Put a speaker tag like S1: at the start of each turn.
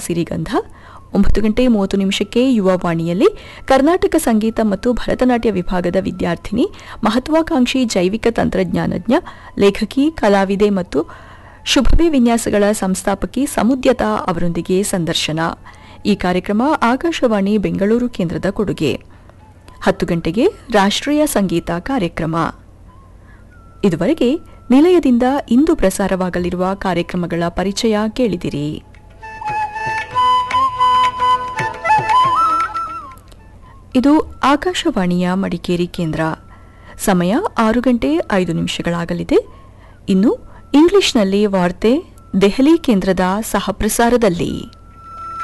S1: ಸಿರಿಗಂಧ ಒಂಬತ್ತು ಗಂಟೆ ಮೂವತ್ತು ನಿಮಿಷಕ್ಕೆ ಯುವವಾಣಿಯಲ್ಲಿ ಕರ್ನಾಟಕ ಸಂಗೀತ ಮತ್ತು ಭರತನಾಟ್ಯ ವಿಭಾಗದ ವಿದ್ಯಾರ್ಥಿನಿ ಮಹತ್ವಾಕಾಂಕ್ಷಿ ಜೈವಿಕ ತಂತ್ರಜ್ಞಾನಜ್ಞ ಲೇಖಕಿ ಕಲಾವಿದೆ ಮತ್ತು ಶುಭವೇ ವಿನ್ಯಾಸಗಳ ಸಂಸ್ಥಾಪಕಿ ಸಮುದ್ಯತಾ ಅವರೊಂದಿಗೆ ಸಂದರ್ಶನ ಈ ಕಾರ್ಯಕ್ರಮ ಆಕಾಶವಾಣಿ ಬೆಂಗಳೂರು ಕೇಂದ್ರದ ಕೊಡುಗೆ ಹತ್ತು ಗಂಟೆಗೆ ರಾಷ್ಟ್ರೀಯ ಸಂಗೀತ ಕಾರ್ಯಕ್ರಮ ಇದುವರೆಗೆ ನಿಲಯದಿಂದ ಇಂದು ಪ್ರಸಾರವಾಗಲಿರುವ ಕಾರ್ಯಕ್ರಮಗಳ ಪರಿಚಯ ಕೇಳಿದಿರಿ ಇದು ಆಕಾಶವಾಣಿಯ ಮಡಿಕೇರಿ ಕೇಂದ್ರ ಸಮಯ ಆರು ಗಂಟೆ ಐದು ನಿಮಿಷಗಳಾಗಲಿದೆ ಇನ್ನು ಇಂಗ್ಲಿಷ್ನಲ್ಲಿ ವಾರ್ತೆ ದೆಹಲಿ ಕೇಂದ್ರದ ಸಹಪ್ರಸಾರದಲ್ಲಿ